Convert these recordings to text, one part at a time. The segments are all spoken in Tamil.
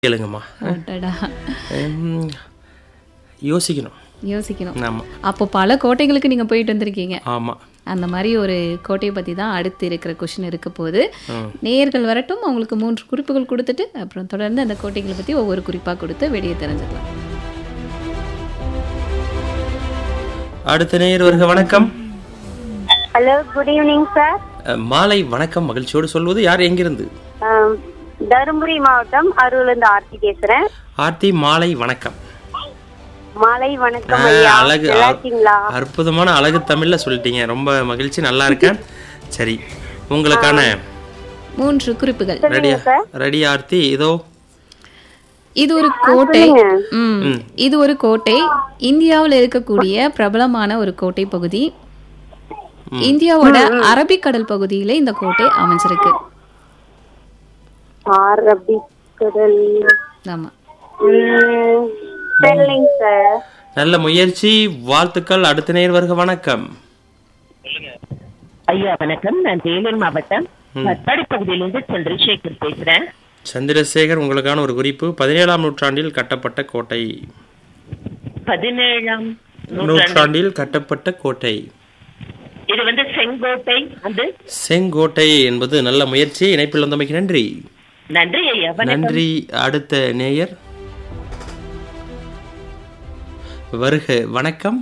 கேளுங்கம்மா அடடா. உம், யோசிக்கணும் யோசிக்கணும் ஆமாம் அப்போ பல கோட்டைகளுக்கு நீங்க போயிட்டு வந்திருக்கீங்க ஆமாம் அந்த மாதிரி ஒரு கோட்டையை பத்தி தான் அடுத்து இருக்கிற கொஷின் இருக்க போகுது நேயர்கள் வரட்டும் அவங்களுக்கு மூன்று குறிப்புகள் கொடுத்துட்டு அப்புறம் தொடர்ந்து அந்த கோட்டைகளை பத்தி ஒவ்வொரு குறிப்பா கொடுத்து வெளியே தெரிஞ்சுக்கலாம் அடுத்த நேயர் வருக வணக்கம் hello good evening sir ah, மாலை வணக்கம் மகிழ்ச்சியோடு சொல்வது யார் எங்கிருந்து தருமபுரி மாவட்டம் அரூர்லேருந்து ஆர்த்தி பேசுறேன் ஆர்த்தி மாலை வணக்கம் மாலை வணக்கம் ஆ, ஐயா அழகு நல்லா இருக்கீங்களா அற்புதமான அழகு தமிழ்ல சொல்லிட்டீங்க ரொம்ப மகிழ்ச்சி நல்லா இருக்கேன் சரி உங்களுக்கான மூன்று குறிப்புகள் ரெடியா ரெடி ஆர்த்தி இதோ இது ஒரு கோட்டை ம் இது ஒரு கோட்டை இந்தியாவில் இருக்கக்கூடிய பிரபலமான ஒரு கோட்டை பகுதி இந்தியாவோட அரபிக்கடல் பகுதியில இந்த கோட்டை அமைஞ்சிருக்கு அரபிக்கடல் ஆமா ம், தெரியலைங்க சார் நல்ல முயற்சி வாழ்த்துக்கள் அடுத்த நேயர் வருக வணக்கம் ஐயா வணக்கம் நான் வேலூர் மாவட்டம் கத்தாடி பகுதியிலிருந்து சந்திரசேகர் பேசுறேன் சந்திரசேகர் உங்களுக்கான ஒரு குறிப்பு பதினேழாம் நூற்றாண்டில் கட்டப்பட்ட கோட்டை பதினேழாம் நூற்றாண்டு நூற்றாண்டில் கட்டப்பட்ட கோட்டை இது வந்து செங்கோட்டை அது செங்கோட்டை என்பது நல்ல முயற்சி இணைப்பில் வந்தமைக்கு நன்றி நன்றி ஐயா வணக்கம் நன்றி அடுத்த நேயர் வருக வணக்கம்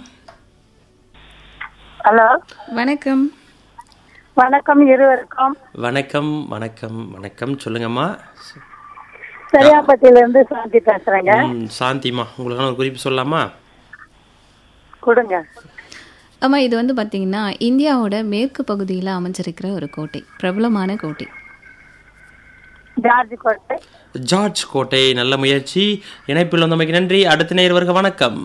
ஹலோ வணக்கம் வணக்கம் இருவருக்கும் வணக்கம் வணக்கம் வணக்கம் சொல்லுங்கம்மா சரியாப்பட்டியில இருந்து சாந்தி பேசுறேங்க ம், சாந்திமா உங்களுக்கான ஒரு குறிப்பு சொல்லலாமா கொடுங்க ஆமா இது வந்து பாத்தீங்கன்னா இந்தியாவோட மேற்கு பகுதியில அமைஞ்சிருக்கிற ஒரு கோட்டை பிரபலமான கோட்டை ஜார்ஜ் கோட்டை ஜார்ஜ் கோட்டை நல்ல முயற்சி இணைப்பில் வந்தமைக்கு நன்றி அடுத்த நேயர் வருக வணக்கம்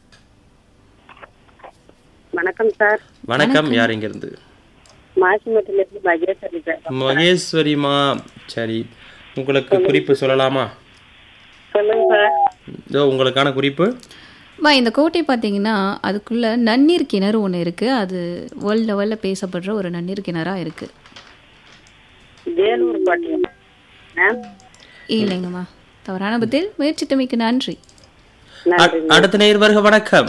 வணக்கம் சார் வணக்கம் யார் இங்கிருந்து மாசிமட்டில இருந்து மகேஸ்வரி சார் மகேஸ்வரிமா சரி உங்களுக்கு குறிப்பு சொல்லலாமா சொல்லுங்க சார் இதோ உங்களுக்கான குறிப்பு அம்மா இந்த கோட்டை பார்த்தீங்கன்னா அதுக்குள்ள நன்னீர் கிணறு ஒன்று இருக்கு அது வேர்ல்ட் லெவலில் பேசப்படுற ஒரு நன்னீர் கிணறா இருக்கு வேலூர் கோட்டை இல்லைங்கம்மா தவறான பதில் முயற்சித்தமைக்கு நன்றி அ- அடுத்த நேயர் வருக வணக்கம்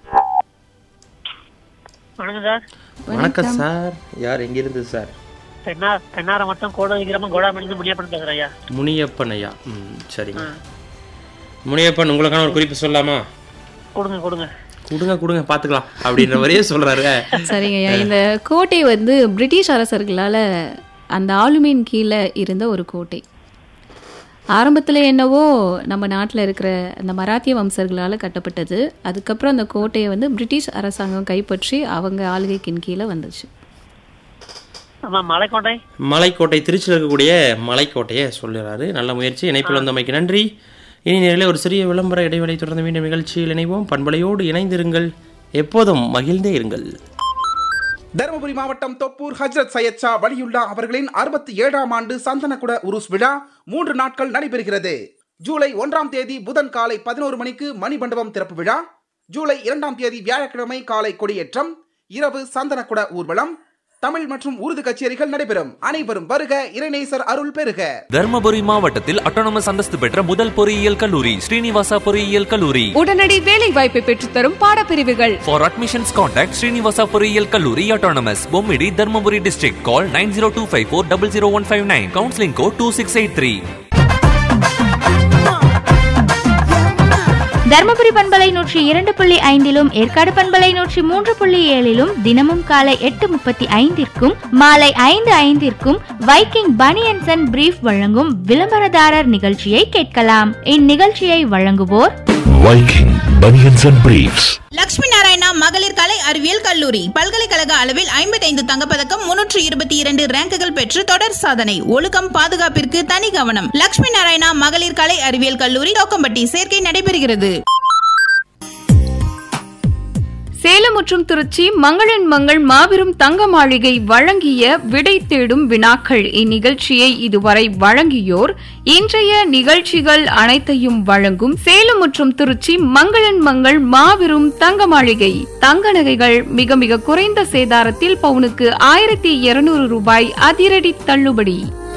வணக்கம் சார் வணக்கம் சார் யார் எங்கிருந்து சார் தென்னா தென்னார மட்டும் கோடை கிராமம் கோடாமணிந்து முடியப்பட்டு பேசுறேன் ஐயா முனியப்பன் ஐயா ம் சரிங்க முனியப்பன் உங்களுக்கான ஒரு குறிப்பு சொல்லலாமா கொடுங்க கொடுங்க கொடுங்க கொடுங்க பார்த்துக்கலாம் அப்படின்ற மாதிரியே சொல்றாரு சரிங்கய்யா இந்த கோட்டை வந்து பிரிட்டிஷ் அரசர்களால் அந்த ஆளுமையின் கீழே இருந்த ஒரு கோட்டை ஆரம்பத்தில் என்னவோ நம்ம நாட்டில் இருக்கிற அந்த மராத்திய வம்சர்களால் கட்டப்பட்டது அதுக்கப்புறம் அந்த கோட்டையை வந்து பிரிட்டிஷ் அரசாங்கம் கைப்பற்றி அவங்க ஆளுகைக்கின் கீழே வந்துச்சு ஆமா மலைக்கோட்டை மலைக்கோட்டை திருச்சியில் இருக்கக்கூடிய மலைக்கோட்டையை சொல்லுறாரு நல்ல முயற்சி இணைப்பில் வந்தமைக்கு நன்றி இனி நேரில் ஒரு சிறிய விளம்பர இடைவெளி தொடர்ந்து மீண்டும் நிகழ்ச்சியில் இணைவோம் பண்பலையோடு இணைந்திருங்கள் எப்போதும் மகிழ்ந்தே இருங்கள் தருமபுரி மாவட்டம் தொப்பூர் ஹஜ்ரத் சையத் ஷா வலியுல்லா அவர்களின் அறுபத்தி ஏழாம் ஆண்டு சந்தனக்குட உருஸ் விழா மூன்று நாட்கள் நடைபெறுகிறது ஜூலை ஒன்றாம் தேதி புதன் காலை பதினோரு மணிக்கு மணிமண்டபம் திறப்பு விழா ஜூலை இரண்டாம் தேதி வியாழக்கிழமை காலை கொடியேற்றம் இரவு சந்தனக்குட ஊர்வலம் தமிழ் மற்றும் உருது கச்சேரிகள் நடைபெறும் அனைவரும் வருக இறைநேசர் அருள் பெறுக தர்மபுரி மாவட்டத்தில் அட்டானமஸ் அந்தஸ்து பெற்ற முதல் பொறியியல் கல்லூரி ஸ்ரீனிவாசா பொறியியல் கல்லூரி உடனடி வேலை வாய்ப்பை பெற்றுத்தரும் பாடப்பிரிவுகள் ஃபார் அட்மிஷன்ஸ் கான்டாக்ட் ஸ்ரீனிவாசா பொறியியல் கல்லூரி autonomous Bommidi Dharmapuri district call nine zero two five four double zero one five nine counselling code two six eight three Dharmapuri பண்பலை நூற்றி இரண்டு புள்ளி ஐந்திலும் ஏற்காடு பண்பலை நூற்றி மூன்று புள்ளி ஏழிலும் தினமும் காலை எட்டு முப்பத்தி ஐந்திற்கும் மாலை ஐந்து ஐந்திற்கும் வைக்கிங் பனியன்சன் அண்ட் பிரீஃப் வழங்கும் விளம்பரதாரர் நிகழ்ச்சியை கேட்கலாம் இந்நிகழ்ச்சியை வழங்குவோர் Viking Bunions and Briefs. Lakshmi Narayana மகளிர் கலை அறிவியல் கல்லூரி பல்கலைக்கழக அளவில் ஐம்பத்தைந்து தங்கப்பதக்கம் முன்னூற்று இருபத்தி இரண்டு ரேங்குகள் பெற்று தொடர் சாதனை ஒழுக்கம் பாதுகாப்பிற்கு தனி கவனம் லட்சுமி நாராயணா மகளிர் கலை அறிவியல் கல்லூரி தோக்கம்பட்டி சேர்க்கை நடைபெறுகிறது சேலம் மற்றும் திருச்சி மங்களன் மங்கள் மாபெரும் தங்க மாளிகை வழங்கிய விடை தேடும் வினாக்கள் இந்நிகழ்ச்சியை இதுவரை வழங்கியோர் இன்றைய நிகழ்ச்சிகள் அனைத்தையும் வழங்கும் சேலம் மற்றும் திருச்சி மங்களன் மங்கள் மாபெரும் தங்க மாளிகை தங்க நகைகள் மிக மிக குறைந்த சேதாரத்தில் பவுனுக்கு ஆயிரத்தி இருநூறு ரூபாய் அதிரடி தள்ளுபடி